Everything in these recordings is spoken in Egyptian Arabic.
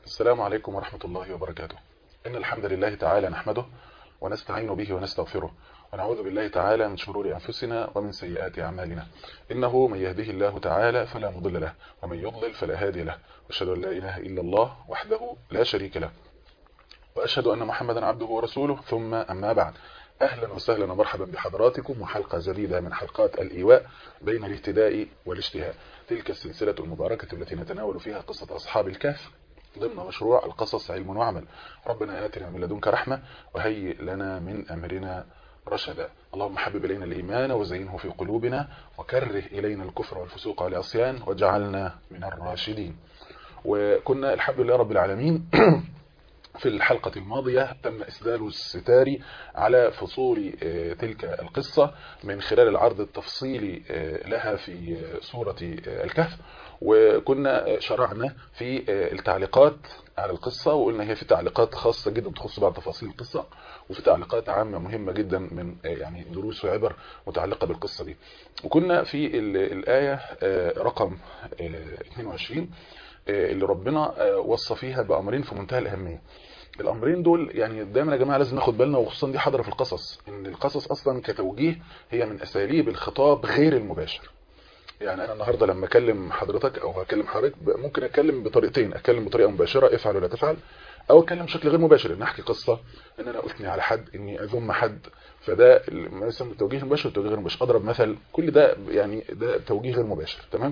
السلام عليكم ورحمة الله وبركاته إن الحمد لله تعالى نحمده ونستعين به ونستغفره ونعوذ بالله تعالى من شرور أنفسنا ومن سيئات أعمالنا إنه من يهده الله تعالى فلا مضل له ومن يضلل فلا هادي له وأشهد أن لا إله إلا الله وحده لا شريك له وأشهد أن محمدا عبده ورسوله ثم أما بعد أهلا وسهلا ومرحبا بحضراتكم وحلقة جديدة من حلقات الإيواء بين الاهتداء والاجتهاد تلك السلسلة المباركة التي نتناول فيها قصة أصحاب الكهف ضمن مشروع القصص علم وعمل ربنا آتنا من لدنك رحمة وهيئ لنا من أمرنا رشدا اللهم حبب إلينا الإيمان وزينه في قلوبنا وكره إلينا الكفر والفسوق والعصيان واجعلنا من الراشدين وكنا الحمد لله رب العالمين في الحلقة الماضية تم إسدال الستار على فصول تلك القصة من خلال العرض التفصيلي لها في سورة الكهف وكنا شرعنا في التعليقات على القصة وقلنا هي في تعليقات خاصة جدا تخص بعض تفاصيل القصة وفي تعليقات عامة مهمة جدا من يعني دروس وعبر متعلقة بالقصة دي وكنا في الآية رقم 22 اللي ربنا وصى فيها بأمرين في منتهى الأهمية الامرين دول يعني دايما يا جماعه لازم ناخد بالنا وخصوصا دي حاضره في القصص ان القصص اصلا كتوجيه هي من اساليب الخطاب غير المباشر يعني انا النهارده لما اكلم حضرتك او هكلم حضرتك ممكن اتكلم بطريقتين اتكلم بطريقه مباشره افعل ولا تفعل او اتكلم بشكل غير مباشر ان احكي قصه ان انا اثني على حد اني اذم حد فده مثلا التوجيه المباشر والتوجيه غير المباشر اضرب مثل كل ده يعني ده توجيه غير مباشر تمام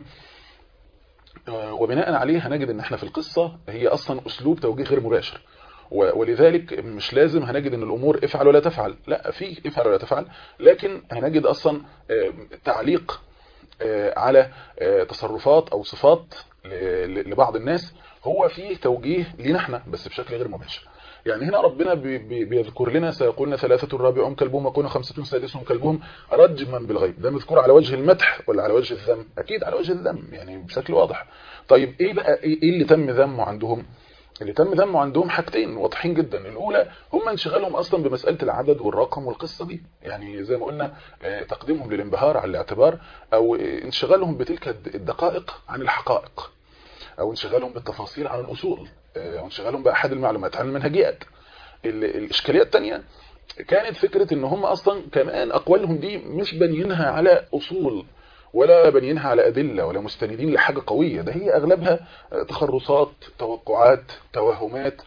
وبناء عليه هنجد ان احنا في القصه هي اصلا اسلوب توجيه غير مباشر ولذلك مش لازم هنجد ان الامور افعل ولا تفعل لا في افعل ولا تفعل لكن هنجد اصلا تعليق على تصرفات او صفات لبعض الناس هو فيه توجيه لينا احنا بس بشكل غير مباشر يعني هنا ربنا بيذكر لنا سيقولنا ثلاثة رابعهم كلبهم وكون خمسة سادسهم كلبهم رجما بالغيب ده مذكور على وجه المدح ولا على وجه الذم اكيد على وجه الذم يعني بشكل واضح طيب ايه بقى ايه اللي تم ذمه عندهم اللي تم ذمه عندهم حاجتين واضحين جدا الاولى هم انشغالهم اصلا بمساله العدد والرقم والقصه دي يعني زي ما قلنا تقديمهم للانبهار على الاعتبار او انشغالهم بتلك الدقائق عن الحقائق او انشغالهم بالتفاصيل عن الاصول او انشغالهم باحد المعلومات عن المنهجيات الاشكاليه الثانيه كانت فكره ان هم اصلا كمان اقوالهم دي مش بنينها على اصول ولا بنينها على أدلة ولا مستندين لحاجة قوية ده هي أغلبها تخرصات توقعات توهمات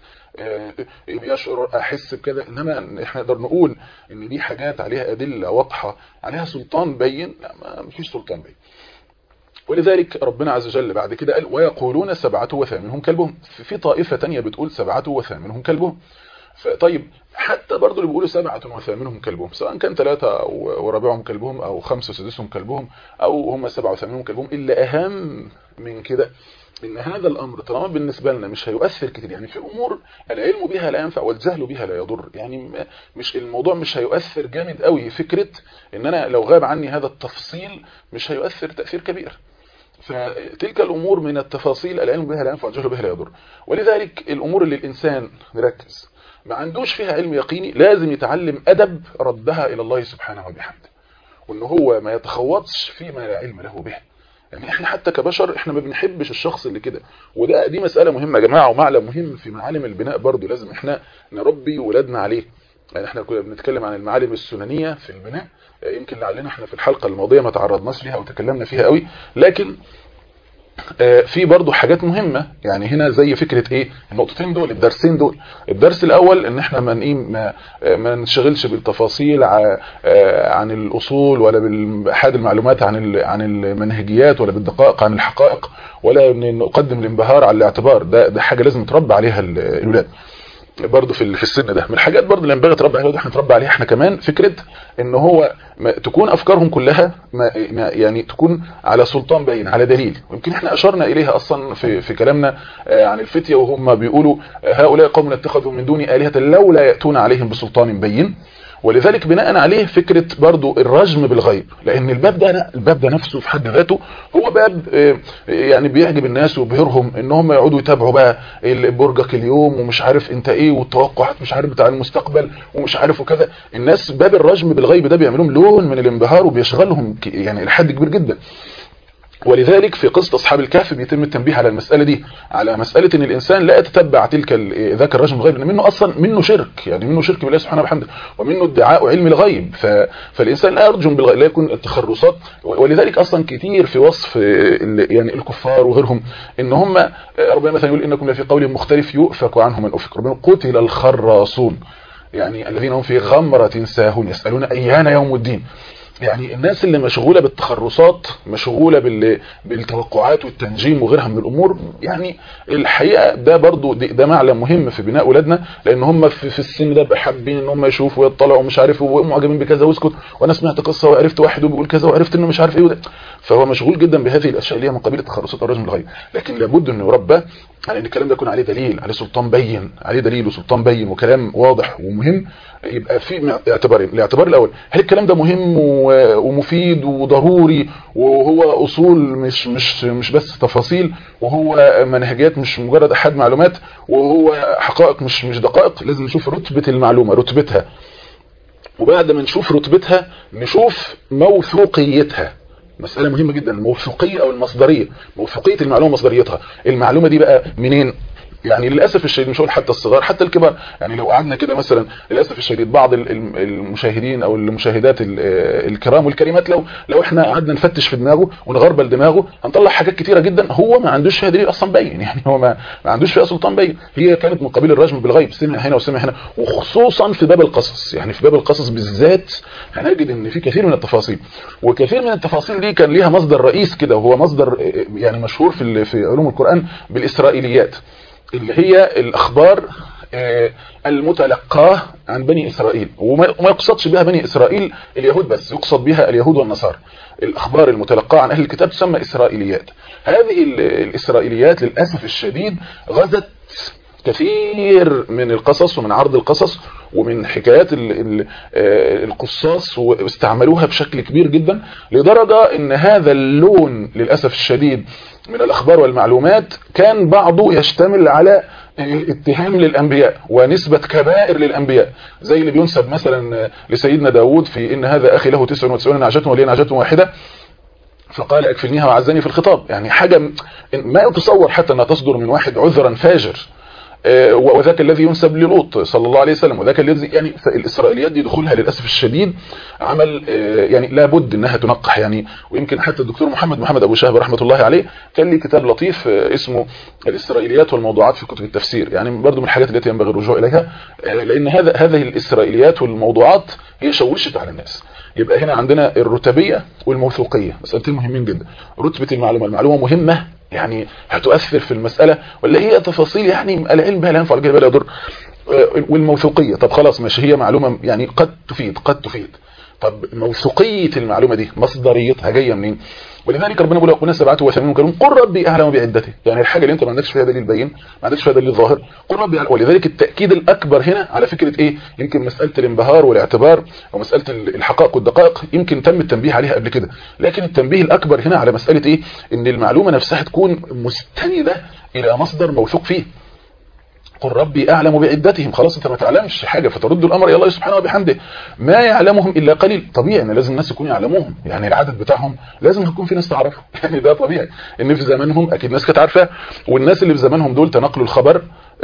يشعر أحس بكذا إنما إحنا نقدر نقول إن دي حاجات عليها أدلة واضحة عليها سلطان بين لا ما فيش سلطان بين ولذلك ربنا عز وجل بعد كده قال ويقولون سبعة وثامنهم كلبهم في طائفة تانية بتقول سبعة وثامنهم كلبهم طيب حتى برضو اللي بيقولوا سبعة وثامنهم كلبهم سواء كان ثلاثة ورابعهم كلبهم أو خمسة وسادسهم كلبهم أو هم سبعة وثامنهم كلبهم إلا أهم من كده إن هذا الأمر طالما بالنسبة لنا مش هيؤثر كتير يعني في أمور العلم بها لا ينفع والجهل بها لا يضر يعني مش الموضوع مش هيؤثر جامد قوي فكرة إن أنا لو غاب عني هذا التفصيل مش هيؤثر تأثير كبير فتلك الأمور من التفاصيل العلم بها لا ينفع والجهل بها لا يضر ولذلك الأمور اللي الإنسان نركز ما عندوش فيها علم يقيني لازم يتعلم أدب ردها إلى الله سبحانه وبحمده وإن هو ما يتخوضش فيما لا علم له به يعني احنا حتى كبشر احنا ما بنحبش الشخص اللي كده وده دي مسألة مهمة يا جماعة ومعلم مهم في معالم البناء برضو لازم احنا نربي ولادنا عليه يعني احنا كنا بنتكلم عن المعالم السننية في البناء يمكن لعلنا احنا في الحلقة الماضية ما تعرضناش ليها وتكلمنا فيها قوي لكن في برضو حاجات مهمة يعني هنا زي فكرة ايه النقطتين دول الدرسين دول الدرس الاول ان احنا ما ما, ما نشغلش بالتفاصيل عن الاصول ولا باحاد المعلومات عن عن المنهجيات ولا بالدقائق عن الحقائق ولا نقدم الانبهار على الاعتبار ده ده حاجة لازم تربى عليها الاولاد برضه في في السن ده من الحاجات برضه اللي ينبغي تربي عليها احنا نتربى عليها احنا كمان فكره ان هو ما تكون افكارهم كلها ما يعني تكون على سلطان باين على دليل ويمكن احنا اشرنا اليها اصلا في في كلامنا عن الفتيه وهم بيقولوا هؤلاء قوم اتخذوا من دون الهه لولا ياتون عليهم بسلطان بين ولذلك بناء عليه فكرة برضو الرجم بالغيب لان الباب ده الباب ده نفسه في حد ذاته هو باب يعني بيعجب الناس وبيرهم ان هم يقعدوا يتابعوا بقى برجك اليوم ومش عارف انت ايه والتوقعات مش عارف بتاع المستقبل ومش عارف وكذا الناس باب الرجم بالغيب ده بيعملهم لون من الانبهار وبيشغلهم يعني لحد كبير جدا ولذلك في قصة أصحاب الكهف بيتم التنبيه على المسألة دي على مسألة ان الإنسان لا يتتبع تلك ذاك الرجل الغيب لأن منه أصلا منه شرك يعني منه شرك بالله سبحانه وبحمده ومنه ادعاء علم الغيب ف... فالإنسان لا يرجم بالغيب لا يكون التخرصات ولذلك أصلا كتير في وصف يعني الكفار وغيرهم ان هم ربنا مثلا يقول إنكم لفي قول مختلف يؤفك عنه من أفك ربنا قتل الخراصون يعني الذين هم في غمرة ساهون يسألون أيان يوم الدين يعني الناس اللي مشغولة بالتخرصات مشغولة بال... بالتوقعات والتنجيم وغيرها من الأمور يعني الحقيقة ده برضو ده معلم مهم في بناء ولادنا لأن هم في, في السن ده حابين ان هم يشوفوا ويطلعوا ومش عارف ومعجبين بكذا واسكت وانا سمعت قصة وعرفت واحد وبيقول كذا وعرفت انه مش عارف ايه وده فهو مشغول جدا بهذه الاشياء اللي هي من قبيل التخرصات والرجم الغيب لكن لابد انه يربى على ان الكلام ده يكون عليه دليل عليه سلطان بين عليه دليل وسلطان بين وكلام واضح ومهم يبقى في اعتبارين الاعتبار الاول هل الكلام ده مهم ومفيد وضروري وهو اصول مش مش مش بس تفاصيل وهو منهجيات مش مجرد احد معلومات وهو حقائق مش مش دقائق لازم نشوف رتبه المعلومه رتبتها وبعد ما نشوف رتبتها نشوف موثوقيتها مسألة مهمة جدا الموثوقية أو المصدرية موثوقية المعلومة مصدريتها المعلومة دي بقى منين يعني للأسف الشديد مش هقول حتى الصغار حتى الكبار يعني لو قعدنا كده مثلا للأسف الشديد بعض المشاهدين أو المشاهدات الكرام والكريمات لو لو احنا قعدنا نفتش في دماغه ونغربل دماغه هنطلع حاجات كتيرة جدا هو ما عندوش فيها دليل أصلا باين يعني هو ما, ما عندوش فيها سلطان باين هي كانت من قبيل الرجم بالغيب سمع هنا وسمع هنا وخصوصا في باب القصص يعني في باب القصص بالذات هنجد ان في كثير من التفاصيل وكثير من التفاصيل دي كان ليها مصدر رئيس كده وهو مصدر يعني مشهور في في علوم القرآن بالإسرائيليات اللي هي الأخبار المتلقاه عن بني إسرائيل وما يقصدش بها بني إسرائيل اليهود بس يقصد بها اليهود والنصارى الأخبار المتلقاه عن أهل الكتاب تسمى إسرائيليات هذه الإسرائيليات للأسف الشديد غزت كثير من القصص ومن عرض القصص ومن حكايات القصاص واستعملوها بشكل كبير جدا لدرجة ان هذا اللون للأسف الشديد من الأخبار والمعلومات كان بعضه يشتمل على اتهام للأنبياء ونسبة كبائر للأنبياء زي اللي بينسب مثلا لسيدنا داود في إن هذا أخي له 99 نعجة ولي نعجة واحدة فقال اكفلنيها وعزني في الخطاب يعني حاجة ما يتصور حتى أنها تصدر من واحد عذرا فاجر وذاك الذي ينسب للوط صلى الله عليه وسلم وذاك الذي يعني الإسرائيليات دي دخولها للأسف الشديد عمل يعني لابد انها تنقح يعني ويمكن حتى الدكتور محمد محمد ابو شهب رحمة الله عليه كان لي كتاب لطيف اسمه الإسرائيليات والموضوعات في كتب التفسير يعني برضو من الحاجات التي ينبغي الرجوع إليها لأن هذا هذه الإسرائيليات والموضوعات هي شوشت على الناس يبقى هنا عندنا الرتبية والموثوقية مسألتين مهمين جدا رتبة المعلومة المعلومة مهمة يعني هتؤثر في المسألة ولا هي تفاصيل يعني العلم بها لا ينفع الجهل بها لا يضر والموثوقية طب خلاص ماشي هي معلومة يعني قد تفيد قد تفيد طب موثوقية المعلومة دي مصدريتها جاية منين ولذلك ربنا بيقول ربنا سبعته وثمانين كلهم قل ربي اعلم بعدته يعني الحاجه اللي انت ما عندكش فيها دليل بين ما عندكش فيها دليل ظاهر قل ربي أعلم. ولذلك التاكيد الاكبر هنا على فكره ايه يمكن مساله الانبهار والاعتبار او مساله الحقائق والدقائق يمكن تم التنبيه عليها قبل كده لكن التنبيه الاكبر هنا على مساله ايه ان المعلومه نفسها تكون مستنده الى مصدر موثوق فيه قل ربي أعلم بعدتهم خلاص انت ما تعلمش حاجة فترد الأمر إلى الله سبحانه وبحمده ما يعلمهم إلا قليل طبيعي ان لازم الناس يكونوا يعلموهم يعني العدد بتاعهم لازم يكون في ناس تعرفه يعني ده طبيعي ان في زمانهم أكيد ناس كانت عارفة والناس اللي في زمانهم دول تنقلوا الخبر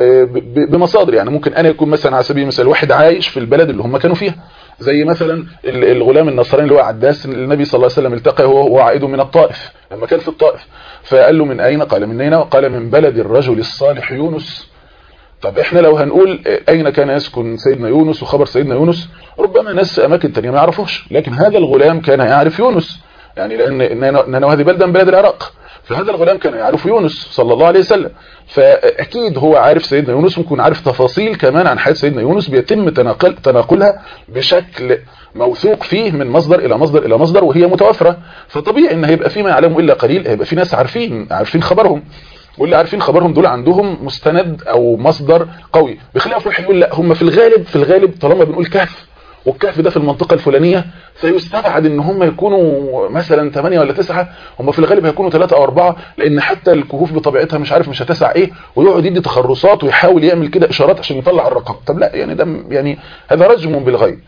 بمصادر يعني ممكن أنا يكون مثلا على سبيل المثال واحد عايش في البلد اللي هم كانوا فيها زي مثلا الغلام النصراني اللي هو عداس النبي صلى الله عليه وسلم التقى هو وعائد من الطائف لما كان في الطائف فقال له من أين قال من أين قال من بلد الرجل الصالح يونس طب احنا لو هنقول اين كان يسكن سيدنا يونس وخبر سيدنا يونس ربما ناس اماكن تانية ما يعرفوش لكن هذا الغلام كان يعرف يونس يعني لان نينوى هذه بلده من بلاد العراق فهذا الغلام كان يعرف يونس صلى الله عليه وسلم فاكيد هو عارف سيدنا يونس ممكن عارف تفاصيل كمان عن حياة سيدنا يونس بيتم تناقل تناقلها بشكل موثوق فيه من مصدر الى مصدر الى مصدر وهي متوافرة فطبيعي ان هيبقى في ما يعلمه الا قليل هيبقى في ناس عارفين عارفين خبرهم واللي عارفين خبرهم دول عندهم مستند او مصدر قوي بخلاف واحد يقول لا هم في الغالب في الغالب طالما بنقول كهف والكهف ده في المنطقة الفلانية فيستبعد ان هم يكونوا مثلا 8 ولا 9 هم في الغالب هيكونوا 3 او 4 لان حتى الكهوف بطبيعتها مش عارف مش هتسع ايه ويقعد يدي تخرصات ويحاول يعمل كده اشارات عشان يطلع الرقم طب لا يعني ده يعني هذا رجم بالغيب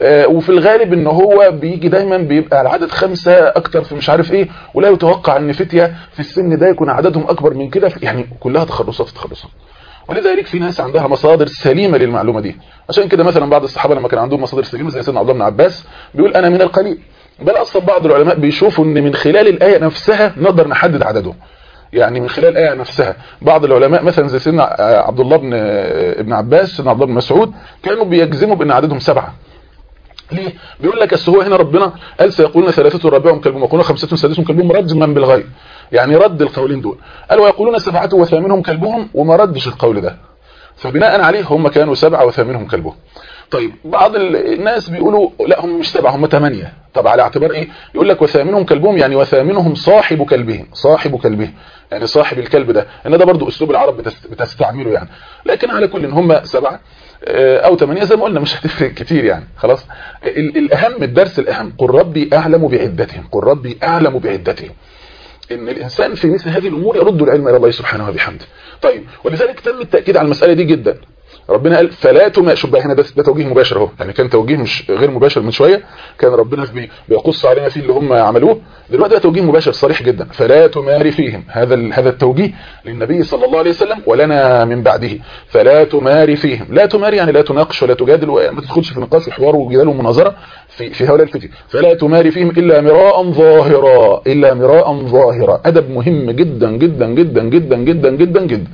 وفي الغالب ان هو بيجي دايما بيبقى العدد خمسة اكتر في مش عارف ايه ولا يتوقع ان فتية في السن ده يكون عددهم اكبر من كده يعني كلها تخرصات تخرصات ولذلك في ناس عندها مصادر سليمة للمعلومة دي عشان كده مثلا بعض الصحابة لما كان عندهم مصادر سليمة زي سيدنا عبد الله بن عباس بيقول انا من القليل بل اصلا بعض العلماء بيشوفوا ان من خلال الآية نفسها نقدر نحدد عددهم يعني من خلال الآية نفسها بعض العلماء مثلا زي سيدنا عبد الله بن ابن عباس سيدنا عبد الله بن مسعود كانوا بيجزموا بان عددهم سبعة ليه بيقول لك اصل هو هنا ربنا قال سيقولون ثلاثه رابعهم كلبهم ويقولون خمسه سادسهم كلبهم رجما بالغيب يعني رد القولين دول قال ويقولون سبعه وثامنهم كلبهم وما ردش القول ده فبناء عليه هم كانوا سبعه وثامنهم كلبهم طيب بعض الناس بيقولوا لا هم مش سبعه هم ثمانيه طب على اعتبار ايه يقول لك وثامنهم كلبهم يعني وثامنهم صاحب كلبهم صاحب كلبه يعني صاحب الكلب ده ان ده برضو اسلوب العرب بتستعمله يعني لكن على كل ان هم سبعه او ثمانية زي ما قلنا مش هتفرق كتير يعني خلاص الاهم الدرس الاهم قل ربي اعلم بعدتهم قل ربي اعلم بعدتهم ان الانسان في مثل هذه الامور يرد العلم الى الله سبحانه وبحمده طيب ولذلك تم التاكيد على المساله دي جدا ربنا قال فلا تما شوف بقى هنا ده, ده توجيه مباشر اهو يعني كان توجيه مش غير مباشر من شويه كان ربنا بيقص علينا فيه اللي هم عملوه دلوقتي ده توجيه مباشر صريح جدا فلا تماري فيهم هذا هذا التوجيه للنبي صلى الله عليه وسلم ولنا من بعده فلا تماري فيهم لا تماري يعني لا تناقش ولا تجادل وما تدخلش في نقاش وحوار وجدال ومناظره في في هؤلاء الفتن فلا تماري فيهم الا مراء ظاهرا الا مراء ظاهرا ادب مهم جدا جدا جدا جدا جدا جدا جدا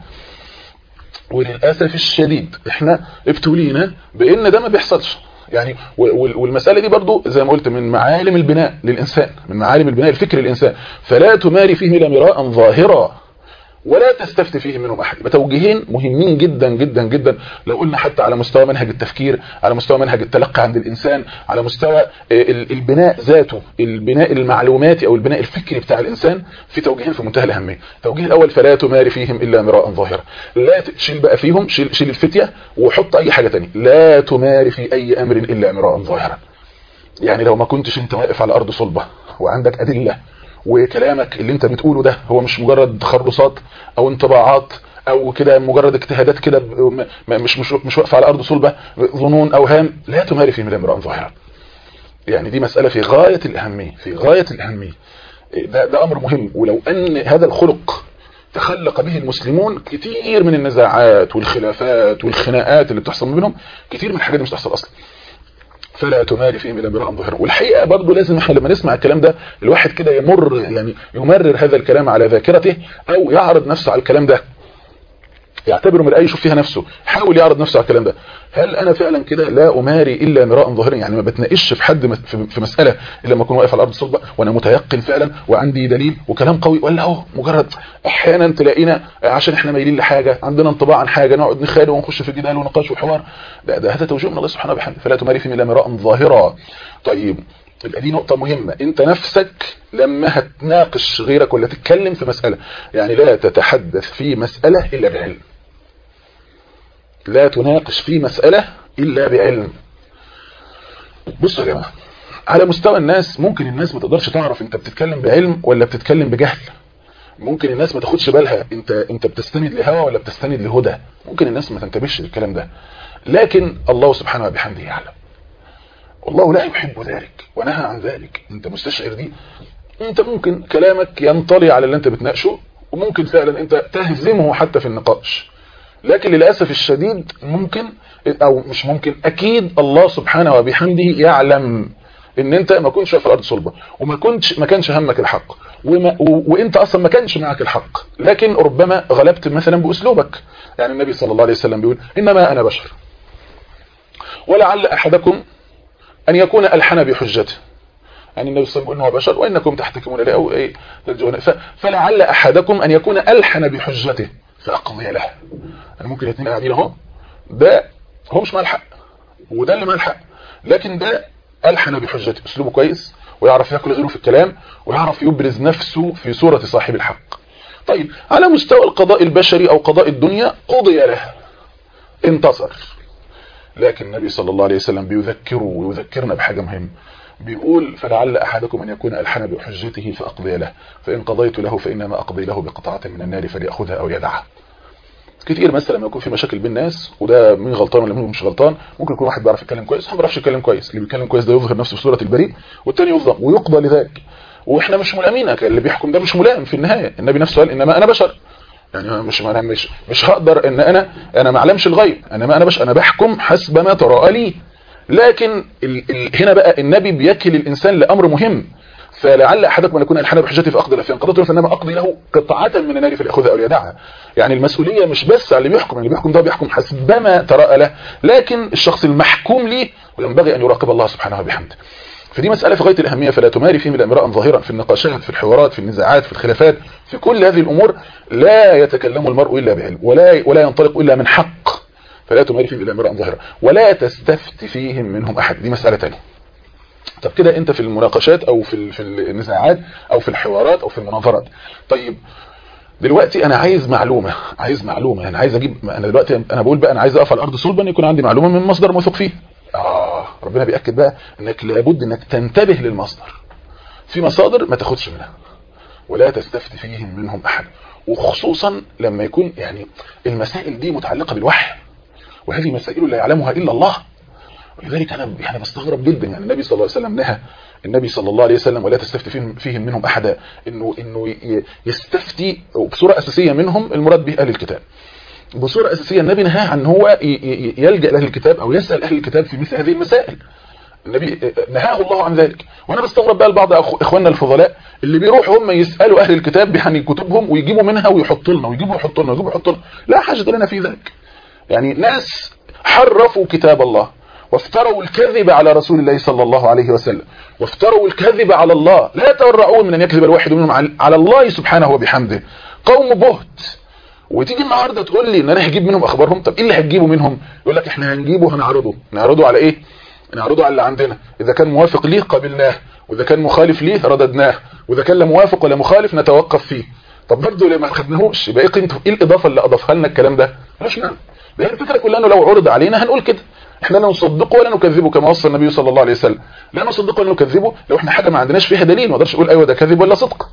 وللأسف الشديد احنا ابتولينا بان ده ما بيحصلش يعني والمسألة دي برضو زي ما قلت من معالم البناء للإنسان من معالم البناء الفكر للإنسان فلا تماري فيه إلا مراء ظاهرا ولا تستفت فيه منهم أحد بتوجيهين مهمين جدا جدا جدا لو قلنا حتى على مستوى منهج التفكير على مستوى منهج التلقي عند الإنسان على مستوى البناء ذاته البناء المعلوماتي أو البناء الفكري بتاع الإنسان في توجيهين في منتهى الأهمية التوجيه الأول فلا تماري فيهم إلا مراء ظاهرا لا تشيل بقى فيهم شيل, شيل الفتية وحط أي حاجة تانية لا تماري في أي أمر إلا مراء ظاهرا يعني لو ما كنتش انت واقف على أرض صلبة وعندك أدلة وكلامك اللي انت بتقوله ده هو مش مجرد تخرصات او انطباعات او كده مجرد اجتهادات كده مش مش مش واقفه على ارض صلبه ظنون اوهام لا تماري في امرأ ظاهرا يعني دي مسألة في غاية الأهمية في غاية الأهمية ده, ده أمر مهم ولو أن هذا الخلق تخلق به المسلمون كتير من النزاعات والخلافات والخناقات اللي بتحصل منهم كتير من الحاجات دي مش تحصل أصلا فلا تماري فيهم الا امرأ ظاهرا والحقيقه برضه لازم احنا لما نسمع الكلام ده الواحد كده يمر يعني يمرر هذا الكلام على ذاكرته او يعرض نفسه على الكلام ده يعتبره مرآة يشوف فيها نفسه حاول يعرض نفسه على الكلام ده هل انا فعلا كده لا اماري الا مراء ظاهرا يعني ما بتناقش في حد في مساله الا لما اكون واقف على الارض صلبه وانا متيقن فعلا وعندي دليل وكلام قوي ولا اهو مجرد احيانا تلاقينا عشان احنا مايلين لحاجه عندنا انطباع عن حاجه نقعد نخالف ونخش في جدال ونقاش وحوار ده, ده هذا توجيه من الله سبحانه وبحمده فلا تماري فيهم الا مراء ظاهرا طيب يبقى دي نقطة مهمة انت نفسك لما هتناقش غيرك ولا تتكلم في مسألة يعني لا تتحدث في مسألة الا بعلم لا تناقش في مسألة إلا بعلم بصوا يا جماعة على مستوى الناس ممكن الناس ما تقدرش تعرف انت بتتكلم بعلم ولا بتتكلم بجهل ممكن الناس ما تاخدش بالها انت انت بتستند لهوى ولا بتستند لهدى ممكن الناس ما تنتبهش للكلام ده لكن الله سبحانه وبحمده يعلم والله لا يحب ذلك ونهى عن ذلك انت مستشعر دي انت ممكن كلامك ينطلي على اللي انت بتناقشه وممكن فعلا انت تهزمه حتى في النقاش لكن للأسف الشديد ممكن او مش ممكن اكيد الله سبحانه وبحمده يعلم ان انت ما كنتش في الارض صلبة وما كنتش ما كانش همك الحق وما وانت اصلا ما كانش معك الحق لكن ربما غلبت مثلا باسلوبك يعني النبي صلى الله عليه وسلم بيقول انما انا بشر ولعل احدكم ان يكون الحن بحجته يعني النبي صلى الله عليه وسلم هو بشر وانكم تحتكمون اليه او ايه فلعل احدكم ان يكون الحن بحجته فاقضي له انا ممكن الاثنين قاعدين اهو ده هو مش مع الحق وده اللي مع الحق لكن ده الحن بحجته اسلوبه كويس ويعرف ياكل غيره في الكلام ويعرف يبرز نفسه في صورة صاحب الحق طيب على مستوى القضاء البشري او قضاء الدنيا قضي له انتصر لكن النبي صلى الله عليه وسلم بيذكره ويذكرنا بحاجة مهمة بيقول فلعل أحدكم أن يكون ألحن بحجته فأقضي له فإن قضيت له فإنما أقضي له بقطعة من النار فليأخذها أو يدعها كتير مثلا لما يكون في مشاكل بين الناس وده مين غلطان ولا مين مش غلطان ممكن يكون واحد بيعرف يتكلم كويس ما بيعرفش يتكلم كويس اللي بيتكلم كويس ده يظهر نفسه في صوره البريء والتاني يظلم ويقضى لذلك واحنا مش ملامين اللي بيحكم ده مش ملام في النهايه النبي نفسه قال انما انا بشر يعني مش انا مش مش هقدر ان انا انا ما اعلمش الغيب انا ما انا بش انا بحكم حسب ما تراءى لي لكن ال ال هنا بقى النبي بيكل الانسان لامر مهم فلعل احدكم ان يكون الحن بحجتي فاقضي له فان قضيت له فانما اقضي له قطعه من النار فلياخذها او ليدعها يعني المسؤوليه مش بس على اللي بيحكم اللي بيحكم ده بيحكم حسب ما تراءى له لكن الشخص المحكوم ليه وينبغي ان يراقب الله سبحانه وبحمده فدي مسألة في غاية الأهمية فلا تماري فيهم الأمراء ظاهرا في النقاشات في الحوارات في النزاعات في الخلافات في كل هذه الأمور لا يتكلم المرء إلا بعلم ولا ولا ينطلق إلا من حق فلا تماري فيهم الأمراء ظاهرا ولا تستفت فيهم منهم أحد دي مسألة ثانيه طب كده أنت في المناقشات أو في في النزاعات أو في الحوارات أو في المناظرات طيب دلوقتي انا عايز معلومه عايز معلومه يعني عايز اجيب انا دلوقتي انا بقول بقى انا عايز اقف على الارض صلبا يكون عندي معلومه من مصدر موثوق فيه اه ربنا بياكد بقى انك لابد انك تنتبه للمصدر في مصادر ما تاخدش منها ولا تستفت فيهم منهم احد وخصوصا لما يكون يعني المسائل دي متعلقه بالوحي وهذه مسائل لا يعلمها الا الله ولذلك انا يعني بستغرب جدا يعني النبي صلى الله عليه وسلم نهى النبي صلى الله عليه وسلم ولا تستفتي فيهم, فيهم منهم احدا انه انه يستفتي بصوره اساسيه منهم المراد به اهل الكتاب بصوره اساسيه النبي نهى عن هو يلجا لاهل الكتاب او يسال اهل الكتاب في مثل هذه المسائل النبي نهاه الله عن ذلك وانا بستغرب بقى لبعض اخواننا الفضلاء اللي بيروحوا هم يسالوا اهل الكتاب يعني كتبهم ويجيبوا منها ويحطوا لنا ويجيبوا يحطوا لنا ويجيبوا يحطوا لنا لا حاجه لنا في ذلك يعني ناس حرفوا كتاب الله وافتروا الكذب على رسول الله صلى الله عليه وسلم وافتروا الكذب على الله لا يتورعون من ان يكذب الواحد منهم على الله سبحانه وبحمده قوم بهت وتيجي النهارده تقول لي ان انا هجيب منهم اخبارهم طب ايه اللي هتجيبه منهم يقول لك احنا هنجيبه هنعرضه نعرضه على ايه نعرضه على اللي عندنا اذا كان موافق ليه قبلناه واذا كان مخالف ليه رددناه واذا كان لا موافق ولا مخالف نتوقف فيه طب برضه ليه ما خدناهوش يبقى ايه قيمته ايه الاضافه اللي اضافها لنا الكلام ده مش نعم هي الفكره كلها انه لو عرض علينا هنقول كده احنا لا نصدقه ولا نكذبه كما وصى النبي صلى الله عليه وسلم لا نصدقه ولا نكذبه لو احنا حاجه ما عندناش فيها دليل ما اقدرش اقول ايوه ده كذب ولا صدق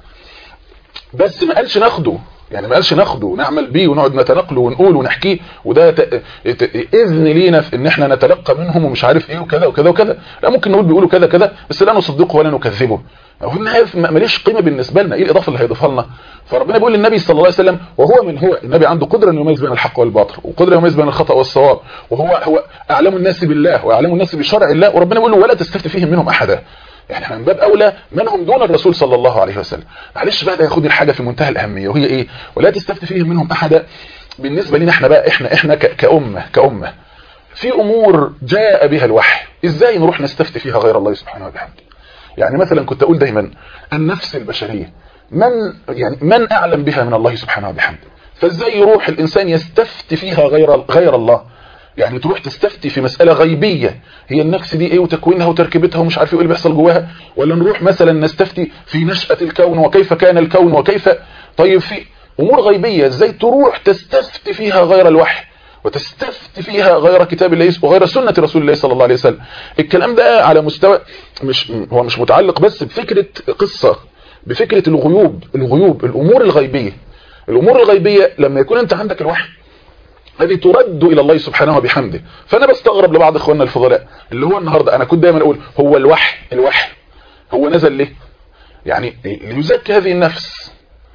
بس ما قالش ناخده يعني ما قالش ناخده ونعمل بيه ونقعد نتناقله ونقول ونحكيه وده ت... ت... اذن لينا في ان احنا نتلقى منهم ومش عارف ايه وكذا وكذا وكذا لا ممكن نقول بيقولوا كذا كذا بس لا نصدقه ولا نكذبه وفي النهايه ماليش قيمه بالنسبه لنا ايه الاضافه اللي هيضيفها لنا فربنا بيقول للنبي صلى الله عليه وسلم وهو من هو النبي عنده قدره انه يميز بين الحق والباطل وقدره يميز بين الخطا والصواب وهو هو اعلم الناس بالله واعلم الناس بشرع الله وربنا بيقول له ولا تستفتي فيهم منهم احدا يعني احنا من باب اولى من هم دون الرسول صلى الله عليه وسلم معلش بقى ده ياخد الحاجه في منتهى الاهميه وهي ايه ولا تستفتي فيهم منهم احدا بالنسبه لنا احنا بقى احنا احنا كامه كامه في امور جاء بها الوحي ازاي نروح نستفتي فيها غير الله سبحانه وبحمده يعني مثلا كنت اقول دايما النفس البشريه من يعني من اعلم بها من الله سبحانه وبحمده فازاي يروح الانسان يستفتي فيها غير غير الله يعني تروح تستفتي في مسألة غيبية هي النفس دي ايه وتكوينها وتركيبتها ومش عارف ايه اللي بيحصل جواها ولا نروح مثلا نستفتي في نشأة الكون وكيف كان الكون وكيف طيب في امور غيبية ازاي تروح تستفتي فيها غير الوحي وتستفتي فيها غير كتاب الله وغير سنة رسول الله صلى الله عليه وسلم الكلام ده على مستوى مش هو مش متعلق بس بفكرة قصة بفكرة الغيوب الغيوب الامور الغيبية الامور الغيبية لما يكون انت عندك الوحي هذه ترد الى الله سبحانه وبحمده فانا بستغرب لبعض اخواننا الفضلاء اللي هو النهارده انا كنت دايما اقول هو الوحي الوحي هو نزل ليه يعني ليزكي هذه النفس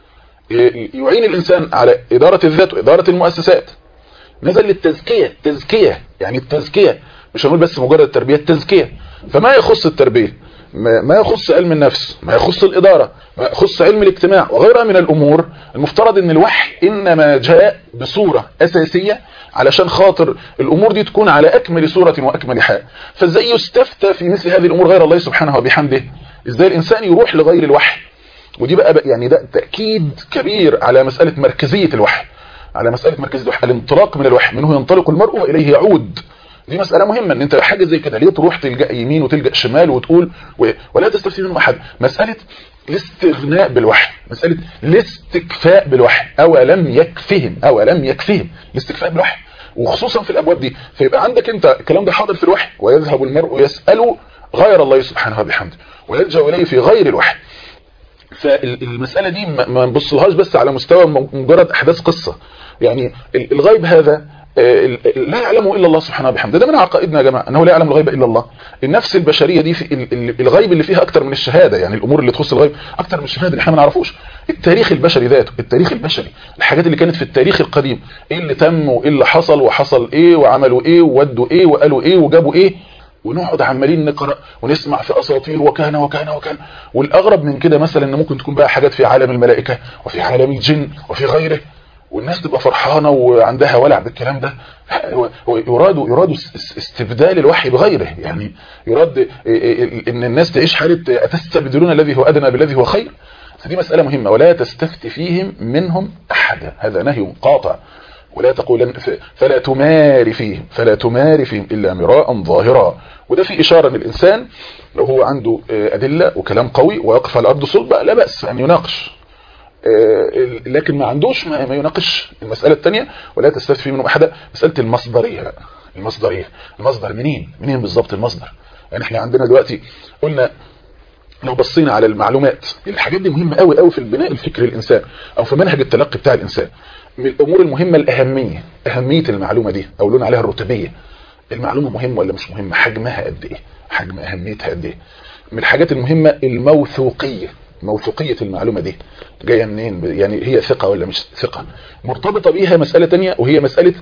يعين الانسان على اداره الذات واداره المؤسسات نزل للتزكيه تزكيه يعني التزكيه مش هنقول بس مجرد التربيه التزكيه فما يخص التربيه ما يخص علم النفس ما يخص الإدارة ما يخص علم الاجتماع وغيرها من الأمور المفترض ان الوحي إنما جاء بصورة أساسية علشان خاطر الأمور دي تكون على أكمل صورة وأكمل حال فازاي يستفتى في مثل هذه الأمور غير الله سبحانه وبحمده ازاي الإنسان يروح لغير الوحي ودي بقى, بقى يعني ده تأكيد كبير على مسألة مركزية الوحي على مسألة مركزية الوحي الانطلاق من الوحي منه ينطلق المرء وإليه يعود دي مسألة مهمة ان انت حاجة زي كده ليه تروح تلجأ يمين وتلجأ شمال وتقول و... ولا تستفيد منه احد مسألة الاستغناء بالوحي مسألة الاستكفاء بالوحي أولم يكفهم أولم يكفهم الاستكفاء بالوحي وخصوصا في الأبواب دي فيبقى عندك انت الكلام ده حاضر في الوحي ويذهب المرء يسأل غير الله سبحانه وبحمده ويلجأ إليه في غير الوحي فالمسألة دي ما نبصلهاش بس على مستوى مجرد أحداث قصة يعني الغيب هذا لا يعلمه الا الله سبحانه وبحمده ده من عقائدنا يا جماعه انه لا يعلم الغيب الا الله النفس البشريه دي في الغيب اللي فيها اكتر من الشهاده يعني الامور اللي تخص الغيب اكتر من الشهاده اللي احنا ما نعرفوش التاريخ البشري ذاته التاريخ البشري الحاجات اللي كانت في التاريخ القديم ايه اللي تم وايه اللي حصل وحصل ايه وعملوا ايه وودوا ايه وقالوا ايه وجابوا ايه ونقعد عمالين نقرا ونسمع في اساطير وكان وكان وكان والاغرب من كده مثلا ان ممكن تكون بقى حاجات في عالم الملائكه وفي عالم الجن وفي غيره والناس تبقى فرحانه وعندها ولع بالكلام ده يراد يراد استبدال الوحي بغيره يعني يراد ان الناس تعيش حاله اتستبدلون الذي هو ادنى بالذي هو خير فدي مساله مهمه ولا تستفت فيهم منهم احدا هذا نهي قاطع ولا تقولن فلا تماري فيهم فلا تماري فيهم الا مراء ظاهرا وده في اشاره ان الانسان لو هو عنده ادله وكلام قوي ويقف على الارض صلبه لا باس ان يناقش لكن ما عندوش ما يناقش المسألة الثانية ولا تستفيد فيه منهم أحدا مسألة المصدرية المصدرية المصدر منين منين بالظبط المصدر يعني احنا عندنا دلوقتي قلنا لو بصينا على المعلومات الحاجات دي مهمة قوي قوي في البناء الفكري الإنسان أو في منهج التلقي بتاع الإنسان من الأمور المهمة الأهمية أهمية المعلومة دي أو لون عليها الرتبية المعلومة مهمة ولا مش مهمة حجمها قد إيه حجم أهميتها قد إيه من الحاجات المهمة الموثوقية موثوقية المعلومة دي جاية منين يعني هي ثقة ولا مش ثقة مرتبطة بيها مسألة تانية وهي مسألة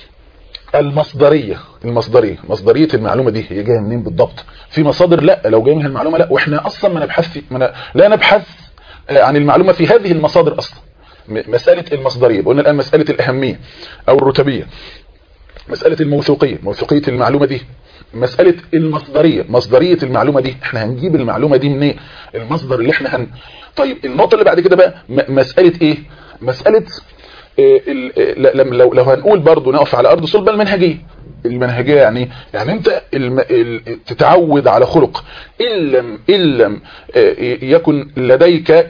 المصدرية المصدرية مصدرية المعلومة دي هي جاية منين بالضبط في مصادر لا لو جاية منها المعلومة لا واحنا اصلا ما نبحث في ما لا نبحث عن المعلومة في هذه المصادر اصلا مسألة المصدرية قلنا الآن مسألة الأهمية أو الرتبية مسألة الموثوقية موثوقية المعلومة دي مسألة المصدرية مصدرية المعلومة دي احنا هنجيب المعلومة دي منين المصدر اللي احنا هن طيب النقطة اللي بعد كده بقى مسألة ايه مسألة إيه لو لو هنقول برضو نقف على ارض صلبة المنهجية المنهجية يعني يعني انت الم... ال... تتعود على خلق ان لم ان لم يكن لديك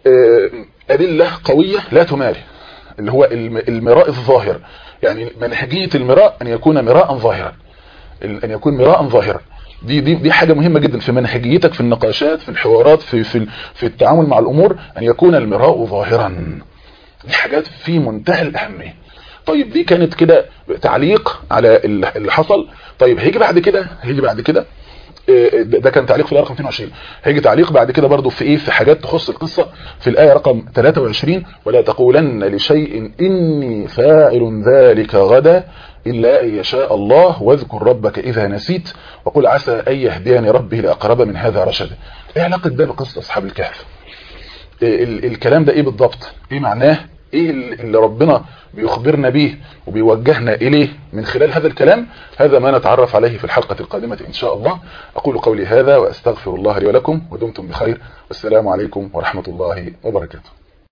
ادلة قوية لا تماري اللي هو المراء الظاهر يعني منهجية المراء ان يكون مراء ظاهرا ان يكون مراء ظاهرا دي دي دي حاجه مهمه جدا في منهجيتك في النقاشات في الحوارات في في في التعامل مع الامور ان يكون المراء ظاهرا دي حاجات في منتهى الاهميه طيب دي كانت كده تعليق على اللي حصل طيب هيجي بعد كده هيجي بعد كده ده كان تعليق في الايه رقم 22 هيجي تعليق بعد كده برضو في ايه في حاجات تخص القصه في الايه رقم 23 ولا تقولن لشيء اني فاعل ذلك غدا إلا أن يشاء الله واذكر ربك إذا نسيت وقل عسى أن يهديني ربي لأقرب من هذا رشدا إيه علاقة ده بقصة أصحاب الكهف ال الكلام ده إيه بالضبط إيه معناه إيه اللي ربنا بيخبرنا به وبيوجهنا إليه من خلال هذا الكلام هذا ما نتعرف عليه في الحلقة القادمة إن شاء الله أقول قولي هذا وأستغفر الله لي ولكم ودمتم بخير والسلام عليكم ورحمة الله وبركاته